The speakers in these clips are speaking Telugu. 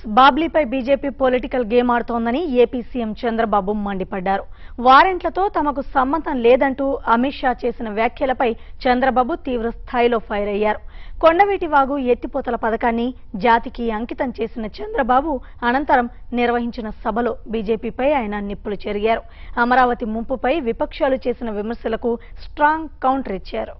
బాబ్లీపై బీజేపీ పొలిటికల్ గేమ్ ఆడుతోందని ఏపీ సీఎం చంద్రబాబు మండిపడ్డారు వారెంట్లతో తమకు సంబంధం లేదంటూ అమిత్ షా చేసిన వ్యాఖ్యలపై చంద్రబాబు తీవ్ర స్థాయిలో ఫైర్ అయ్యారు కొండవీటి వాగు ఎత్తిపోతల పథకాన్ని జాతికి అంకితం చేసిన చంద్రబాబు అనంతరం నిర్వహించిన సభలో బీజేపీపై ఆయన నిప్పులు చెరిగారు అమరావతి ముంపుపై విపక్షాలు చేసిన విమర్శలకు స్ట్రాంగ్ కౌంటర్ ఇచ్చారు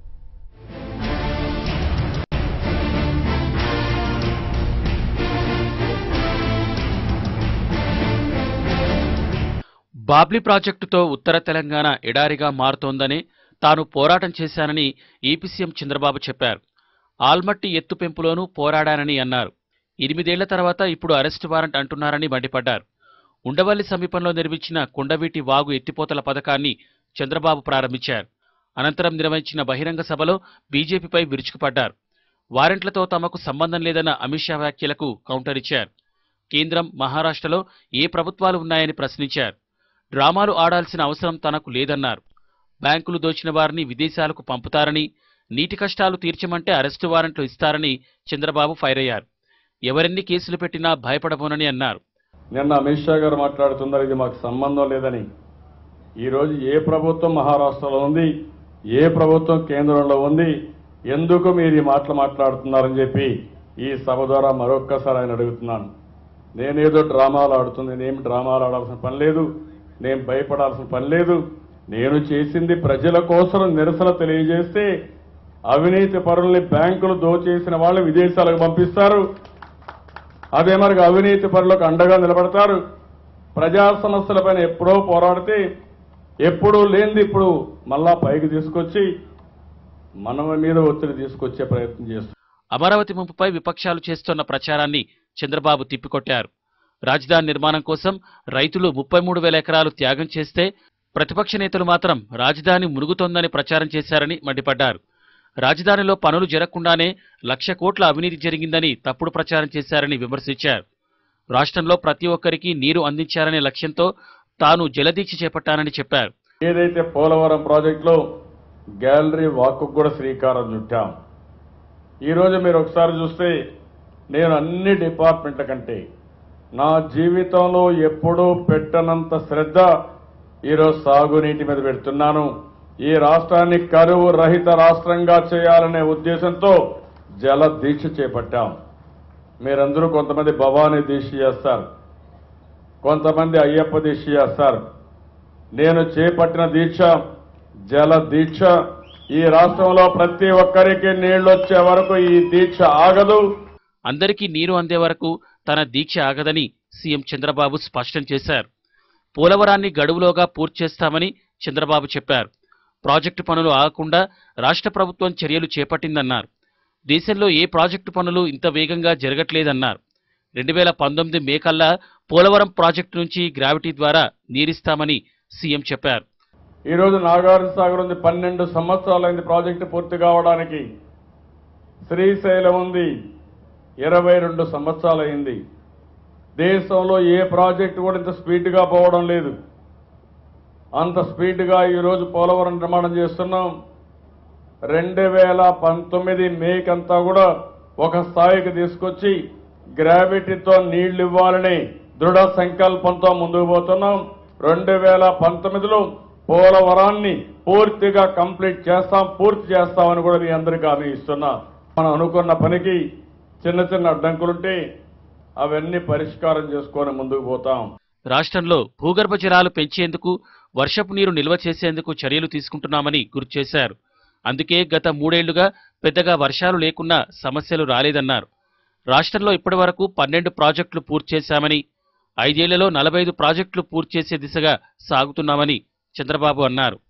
బాబ్లీ ప్రాజెక్టుతో ఉత్తర తెలంగాణ ఎడారిగా మారుతోందని తాను పోరాటం చేశానని ఏపీ సీఎం చంద్రబాబు చెప్పారు ఆల్మట్టి ఎత్తు పెంపులోనూ పోరాడానని అన్నారు ఎనిమిదేళ్ల తర్వాత ఇప్పుడు అరెస్టు వారెంట్ అంటున్నారని మండిపడ్డారు ఉండవల్లి సమీపంలో నిర్మించిన కొండవీటి వాగు ఎత్తిపోతల పథకాన్ని చంద్రబాబు ప్రారంభించారు అనంతరం నిర్వహించిన బహిరంగ సభలో బీజేపీపై విరుచుకుపడ్డారు వారెంట్లతో తమకు సంబంధం లేదన్న అమిత్ షా వ్యాఖ్యలకు కౌంటర్ ఇచ్చారు కేంద్రం మహారాష్ట్రలో ఏ ప్రభుత్వాలు ఉన్నాయని ప్రశ్నించారు డ్రామాలు ఆడాల్సిన అవసరం తనకు లేదన్నారు బ్యాంకులు దోచిన వారిని విదేశాలకు పంపుతారని నీటి కష్టాలు తీర్చమంటే అరెస్టు వారెంట్లు ఇస్తారని చంద్రబాబు ఫైర్ అయ్యారు ఎవరెన్ని కేసులు పెట్టినా భయపడబోనని అన్నారు నిన్న అమిత్ షా గారు మాట్లాడుతున్నారు ఇది మాకు సంబంధం లేదని ఈరోజు ఏ ప్రభుత్వం మహారాష్ట్రలో ఉంది ఏ ప్రభుత్వం కేంద్రంలో ఉంది ఎందుకు మీరు ఈ మాటలు మాట్లాడుతున్నారని చెప్పి ఈ సభ ద్వారా మరొక్కసారి ఆయన అడుగుతున్నాను నేనేదో డ్రామాలు ఆడుతుంది నేనేం డ్రామాలు ఆడాల్సిన పని లేదు నేను భయపడాల్సిన పని లేదు నేను చేసింది ప్రజల కోసం నిరసన తెలియజేస్తే అవినీతి పరుల్ని బ్యాంకులు దోచేసిన వాళ్ళు విదేశాలకు పంపిస్తారు అదే మరి అవినీతి పరులకు అండగా నిలబడతారు ప్రజా సమస్యలపైన ఎప్పుడో పోరాడితే ఎప్పుడూ లేనిది ఇప్పుడు మళ్ళా పైకి తీసుకొచ్చి మన మీద ఒత్తిడి తీసుకొచ్చే ప్రయత్నం చేస్తారు అమరావతి ముంపుపై విపక్షాలు చేస్తున్న ప్రచారాన్ని చంద్రబాబు తిప్పికొట్టారు రాజధాని నిర్మాణం కోసం రైతులు ముప్పై మూడు వేల ఎకరాలు త్యాగం చేస్తే ప్రతిపక్ష నేతలు మాత్రం రాజధాని మునుగుతోందని ప్రచారం చేశారని మండిపడ్డారు రాజధానిలో పనులు జరగకుండానే లక్ష కోట్ల అవినీతి జరిగిందని తప్పుడు ప్రచారం చేశారని విమర్శించారు రాష్ట్రంలో ప్రతి ఒక్కరికి నీరు అందించాలనే లక్ష్యంతో తాను జలదీక్ష చేపట్టానని చెప్పారు ఏదైతే పోలవరం ప్రాజెక్టులో గ్యాలరీ వాక్కు కూడా శ్రీకారం చుట్టాం ఈరోజు మీరు ఒకసారి చూస్తే నేను అన్ని డిపార్ట్మెంట్ల కంటే నా జీవితంలో ఎప్పుడూ పెట్టనంత శ్రద్ధ ఈరోజు సాగునీటి మీద పెడుతున్నాను ఈ రాష్ట్రాన్ని కరువు రహిత రాష్ట్రంగా చేయాలనే ఉద్దేశంతో జల దీక్ష చేపట్టాం మీరందరూ కొంతమంది భవానీ దీక్ష చేస్తారు కొంతమంది అయ్యప్ప దీక్ష చేస్తారు నేను చేపట్టిన దీక్ష జల దీక్ష ఈ రాష్ట్రంలో ప్రతి ఒక్కరికి నీళ్లు వచ్చే వరకు ఈ దీక్ష ఆగదు అందరికీ నీరు అందే వరకు తన దీక్ష ఆగదని సీఎం చంద్రబాబు స్పష్టం చేశారు పోలవరాన్ని గడువులోగా పూర్తి చేస్తామని చంద్రబాబు చెప్పారు ప్రాజెక్టు పనులు ఆగకుండా రాష్ట్ర ప్రభుత్వం చర్యలు చేపట్టిందన్నారు దేశంలో ఏ ప్రాజెక్టు పనులు ఇంత వేగంగా జరగట్లేదన్నారు రెండు వేల పంతొమ్మిది మే కల్లా పోలవరం ప్రాజెక్టు నుంచి గ్రావిటీ ద్వారా నీరిస్తామని సీఎం చెప్పారు ఈరోజు నాగార్జున సాగర్ ఉంది పన్నెండు సంవత్సరాలైంది ప్రాజెక్టు పూర్తి కావడానికి శ్రీశైలం ఉంది ఇరవై రెండు సంవత్సరాలైంది దేశంలో ఏ ప్రాజెక్టు కూడా ఇంత స్పీడ్గా పోవడం లేదు అంత స్పీడ్గా ఈరోజు పోలవరం నిర్మాణం చేస్తున్నాం రెండు వేల పంతొమ్మిది మేకంతా కూడా ఒక స్థాయికి తీసుకొచ్చి గ్రావిటీతో నీళ్లు ఇవ్వాలని దృఢ సంకల్పంతో ముందుకు పోతున్నాం రెండు వేల పంతొమ్మిదిలో పోలవరాన్ని పూర్తిగా కంప్లీట్ చేస్తాం పూర్తి చేస్తామని కూడా మీ అందరికీ హామీ ఇస్తున్నా మనం అనుకున్న పనికి చిన్న చిన్న అడ్డంకులుంటే అవన్నీ పరిష్కారం చేసుకొని ముందుకు పోతాం రాష్ట్రంలో భూగర్భ జలాలు పెంచేందుకు వర్షపు నీరు నిల్వ చేసేందుకు చర్యలు తీసుకుంటున్నామని గుర్తు చేశారు అందుకే గత మూడేళ్లుగా పెద్దగా వర్షాలు లేకున్నా సమస్యలు రాలేదన్నారు రాష్ట్రంలో ఇప్పటివరకు పన్నెండు ప్రాజెక్టులు పూర్తి చేశామని ఐదేళ్లలో నలభై ఐదు ప్రాజెక్టులు పూర్తి చేసే దిశగా సాగుతున్నామని చంద్రబాబు అన్నారు